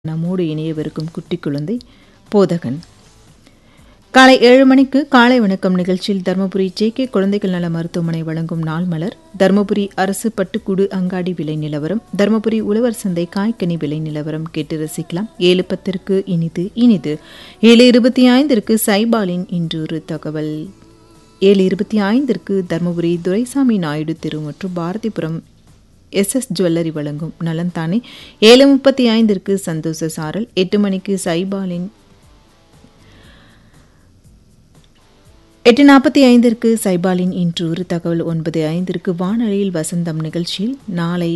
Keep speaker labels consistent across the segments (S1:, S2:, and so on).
S1: நம்மோடு இணையவிருக்கும் குட்டி குழந்தை போதகன் காலை ஏழு மணிக்கு காலை வணக்கம் நிகழ்ச்சியில் தருமபுரி ஜே கே குழந்தைகள் நல மருத்துவமனை வழங்கும் நாள் மலர் தருமபுரி அரசு பட்டுக்கூடு அங்காடி விலை நிலவரம் தருமபுரி உழவர் சந்தை காய்கனி விலை நிலவரம் கேட்டு ரசிக்கலாம் ஏழு பத்திற்கு இனிது இனிது ஏழு இருபத்தி ஐந்திற்கு சைபாலின் இன்றொரு தகவல் ஏழு இருபத்தி ஐந்திற்கு தருமபுரி துரைசாமி நாயுடு தெரு மற்றும் பாரதிபுரம் எஸ் எஸ் ஜுவல்லரி வழங்கும் நலன்தானே ஏழு முப்பத்தி ஐந்திற்கு சந்தோஷ சாரல் எட்டு மணிக்கு சைபாலின் எட்டு நாற்பத்தி ஐந்திற்கு சைபாலின் இன்று ஒரு தகவல் ஒன்பது ஐந்திற்கு வானொலியில் வசந்தம் நிகழ்ச்சியில் நாளை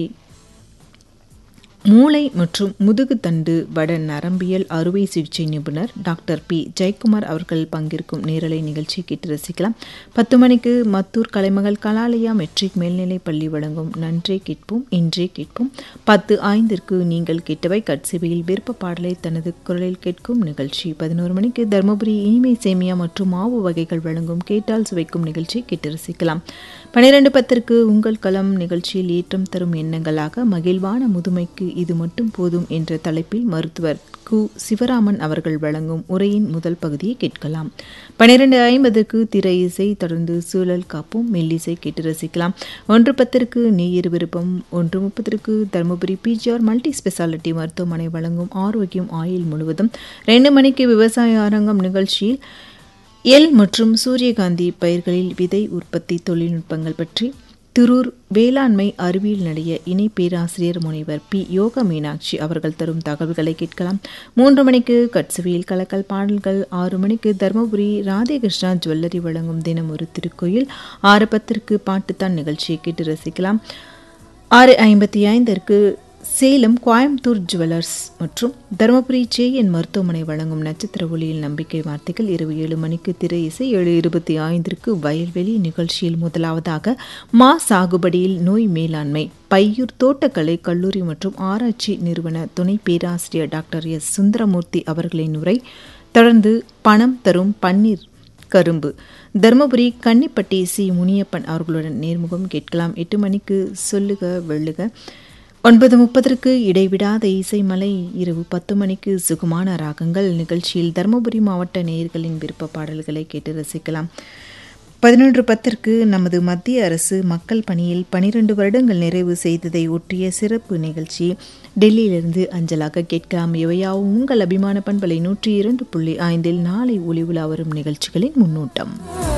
S1: மூளை மற்றும் முதுகுத்தண்டு வட நரம்பியல் அறுவை சிகிச்சை நிபுணர் டாக்டர் பி ஜெயக்குமார் அவர்கள் பங்கேற்கும் நேரலை நிகழ்ச்சி கேட்டு ரசிக்கலாம் பத்து மணிக்கு மத்தூர் கலைமகள் கலாலயா மெட்ரிக் மேல்நிலைப் பள்ளி வழங்கும் நன்றே கேட்போம் இன்றே கேட்போம் பத்து ஐந்திற்கு நீங்கள் கேட்டவை கட்சிவையில் விருப்ப பாடலை தனது குரலில் கேட்கும் நிகழ்ச்சி பதினோரு மணிக்கு தருமபுரி இனிமை சேமியா மற்றும் மாவு வகைகள் வழங்கும் கேட்டால் சுவைக்கும் நிகழ்ச்சி கேட்டு ரசிக்கலாம் பனிரெண்டு பத்திற்கு உங்கள் களம் நிகழ்ச்சியில் ஏற்றம் தரும் எண்ணங்களாக மகிழ்வான முதுமைக்கு இது மட்டும் போதும் என்ற தலைப்பில் மருத்துவர் கு சிவராமன் அவர்கள் வழங்கும் உரையின் முதல் பகுதியை கேட்கலாம் பனிரெண்டு ஐம்பதுக்கு திரை இசை தொடர்ந்து சூழல் காப்பும் மெல்லிசை கேட்டு ரசிக்கலாம் ஒன்று பத்திற்கு நீர் விருப்பம் ஒன்று முப்பத்திற்கு தருமபுரி பிஜிஆர் மல்டி ஸ்பெஷாலிட்டி மருத்துவமனை வழங்கும் ஆரோக்கியம் ஆயில் முழுவதும் ரெண்டு மணிக்கு விவசாய அரங்கம் நிகழ்ச்சியில் எல் மற்றும் சூரியகாந்தி பயிர்களில் விதை உற்பத்தி தொழில்நுட்பங்கள் பற்றி திருர் வேளாண்மை அறிவியல் நிலைய இணை பேராசிரியர் முனைவர் பி யோக மீனாட்சி அவர்கள் தரும் தகவல்களை கேட்கலாம் மூன்று மணிக்கு கட்சுவியில் கலக்கல் பாடல்கள் ஆறு மணிக்கு தருமபுரி ராதேகிருஷ்ணா ஜுவல்லரி வழங்கும் தினம் ஒரு திருக்கோயில் ஆறு பத்திற்கு பாட்டுத்தான் நிகழ்ச்சியை கேட்டு ரசிக்கலாம் ஆறு ஐம்பத்தி ஐந்திற்கு சேலம் கோயம்புத்தூர் ஜுவல்லர்ஸ் மற்றும் தருமபுரி ஜேஎன் மருத்துவமனை வழங்கும் நட்சத்திர ஒளியில் நம்பிக்கை வார்த்தைகள் இரவு ஏழு மணிக்கு திரை இசை ஏழு இருபத்தி ஐந்திற்கு வயல்வெளி நிகழ்ச்சியில் முதலாவதாக மா சாகுபடியில் நோய் மேலாண்மை பையூர் தோட்டக்கலை கல்லூரி மற்றும் ஆராய்ச்சி நிறுவன துணை பேராசிரியர் டாக்டர் எஸ் சுந்தரமூர்த்தி அவர்களின் உரை தொடர்ந்து பணம் தரும் பன்னீர் கரும்பு தருமபுரி கன்னிப்பட்டி சி முனியப்பன் அவர்களுடன் நேர்முகம் கேட்கலாம் எட்டு மணிக்கு சொல்லுக வெள்ளுக ஒன்பது முப்பதற்கு இடைவிடாத இசைமலை இரவு பத்து மணிக்கு சுகமான ராகங்கள் நிகழ்ச்சியில் தருமபுரி மாவட்ட நேயர்களின் விருப்ப பாடல்களை கேட்டு ரசிக்கலாம் பதினொன்று பத்திற்கு நமது மத்திய அரசு மக்கள் பணியில் பனிரெண்டு வருடங்கள் நிறைவு செய்ததை ஒட்டிய சிறப்பு நிகழ்ச்சி டெல்லியிலிருந்து அஞ்சலாக கேட்கலாம் இவையாவும் உங்கள் அபிமான பண்பலை நூற்றி இரண்டு புள்ளி ஐந்தில் நாளை ஒளி உலா வரும் நிகழ்ச்சிகளின் முன்னோட்டம்